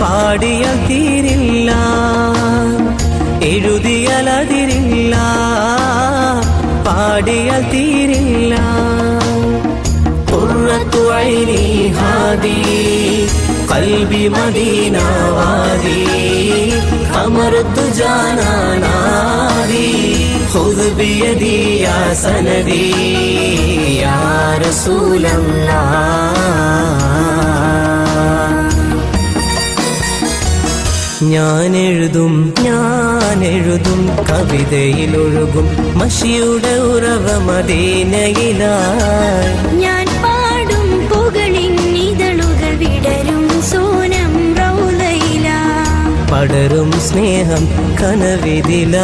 പാടിയാൽ തീരില്ല എഴുതിയാൽ അതിരില്ല പാടിയാൽ തീരില്ല قرة عيني هادي قلبي مدينة وادي أمرت جانا نادي خذ بيدي يا سندي يا رسول الله ഞാൻ എഴുതും ഞാൻ എഴുതും കവിതയിലൊഴുകും മഷിയുടെ ഉറവ മദീനയിലായി ഞാൻ പാടും പുകളിൻ ഇതളുകൾ വിടരും സോനം റൗലയില പടരും സ്നേഹം കനവിതില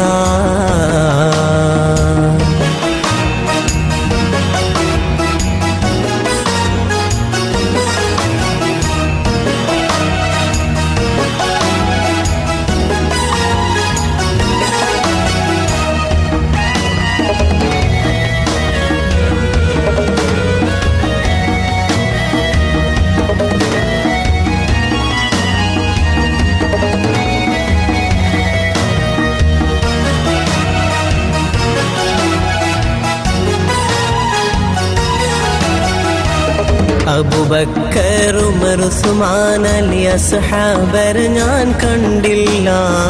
അബുബക്കറുമറുസുമാൻ അലി അസ്ഹാബർ ഞാൻ കണ്ടില്ല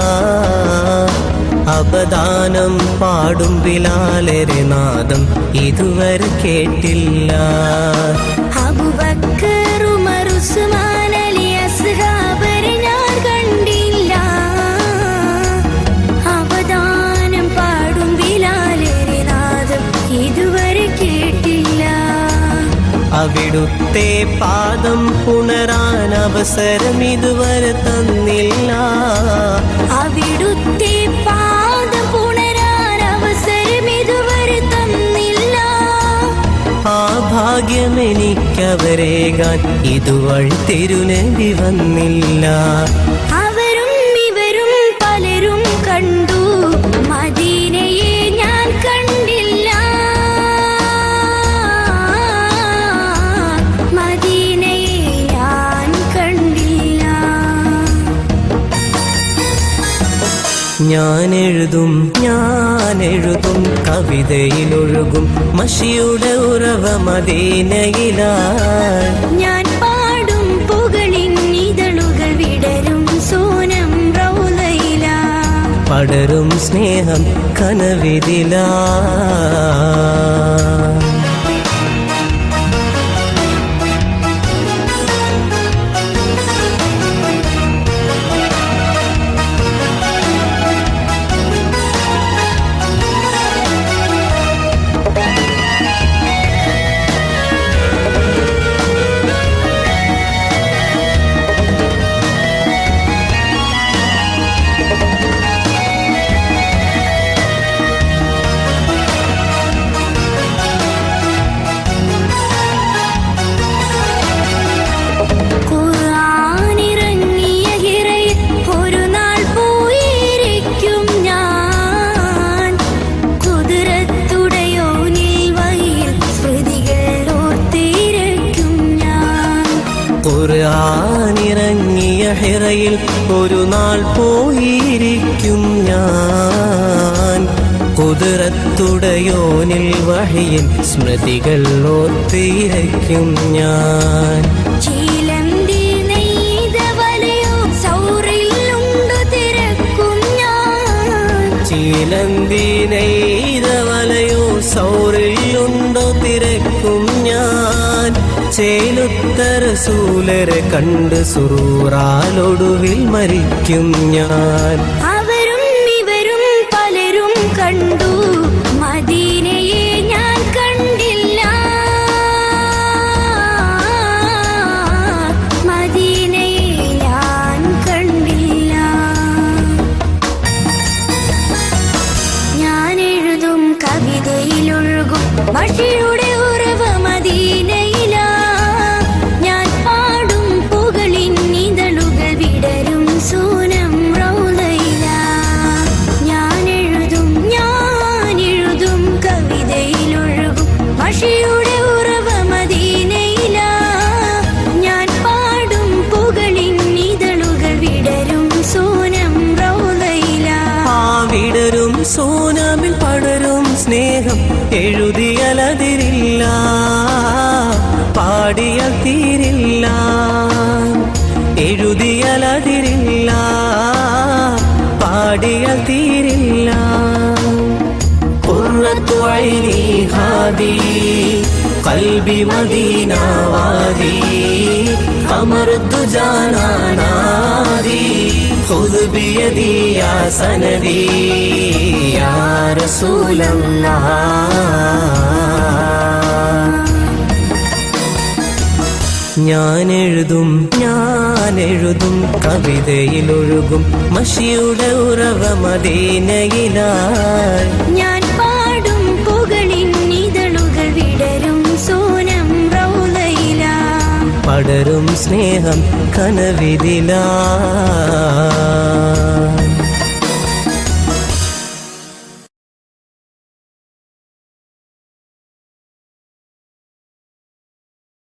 അപദാനം പാടും ബിലാലരെ നാദം ഇതുവരെ കേട്ടില്ല അബൂബക്കർ ഉമർ ഉസ്മാൻ അലി അസ്ഹാബരെ ഞാൻ കണ്ടില്ല അവദാനം പാടും ബിലാലരെ നാദം ഇതുവരെ കേട്ടില്ല അവിടുത്തെ പാദം പുണരാൻ അവസരം ഇതുവരെ തന്നില്ല അവിടുത്തെ പാദം പുണരാൻ അവസരം ഇതുവരെ തന്നില്ല ആ ഭാഗ്യം എനിക്കവരേകാൻ ഇതുവഴി തിരുനബി വന്നില്ല അവരും ഇവരും പലരും കണ്ടു മദീനയെ ഞാൻ കണ്ടില്ല മദീനയെ ഞാൻ കണ്ടില്ല ഞാൻ എഴുതും ഞാൻ എഴുതും കവിതയിലൊഴുകും മഷിയുടെ ഉറവ മദീനയിലായി ഞാൻ പാടും പുകളിൻ ഇതളുകൾ വിടരും സോനം റൗലയില പടരും സ്നേഹം കനവിതില ഖുർആനിറങ്ങിയ ഹിറയിൽ ഒരു നാൾ പോയിരിക്കും ഞാൻ കുതിരത്തുടയോനിൽ വഴിയിൽ സ്മൃതികൾ ഓർത്തിരക്കും ഞാൻ ഖുർആനിറങ്ങിയ ഹിറയിൽ ഒരു നാൾ പോയിരിക്കും ഞാൻ കുതിരത്തുടയോനിൽ വഴിയിൽ സ്മൃതികൾ ഓർത്തിരയ്ക്കും ഞാൻ ചീലന്തി നെയ്ത വലയോ സൗറിലുണ്ടു തിരക്കും ഞാൻ ചീലന്തി നെയ്ത വലയോ സൗറിലുണ്ടോ തിരക്കും ഞാൻ ചേലുത്തര സൂലരെ കണ്ട് സുറൂറാലൊടുവിൽ മരിക്കും ഞാൻ അവരും ഇവരും പലരും കണ്ടു മദീനയെ ഞാൻ കണ്ടില്ല മദീനയെ ഞാൻ കണ്ടില്ല ഞാൻ എഴുതും കവിതയിലൊഴുകും മഷിയുടെ ഉറവ മദീനയില ഞാൻ പാടും പുകളിൻ ഇതളുകൾ വിടരും സൂനം റൗലയില ഞാൻ എഴുതും ഞാൻ സോനാമിൽ പടരും സ്നേഹം എഴുതിയലതിരില്ല പാടിയാൽ തീരില്ല എഴുതിയലതിരില്ല പാടിയാൽ തീരില്ല قرة عيني هادي قلبي مدينة وادي قمر الدجى نادي خذ بيدي يا سندي يا رسول الله ഞാൻ എഴുതും ഞാൻ എഴുതും കവിതയിലൊഴുകും മഷിയുടെ ഉറവ മദീനയിലായി ഞാൻ പാടും പുകളിൻ ഇതളുകൾ വിടരും സോനം റൗലയില പടരും സ്നേഹം കനവിതിലാ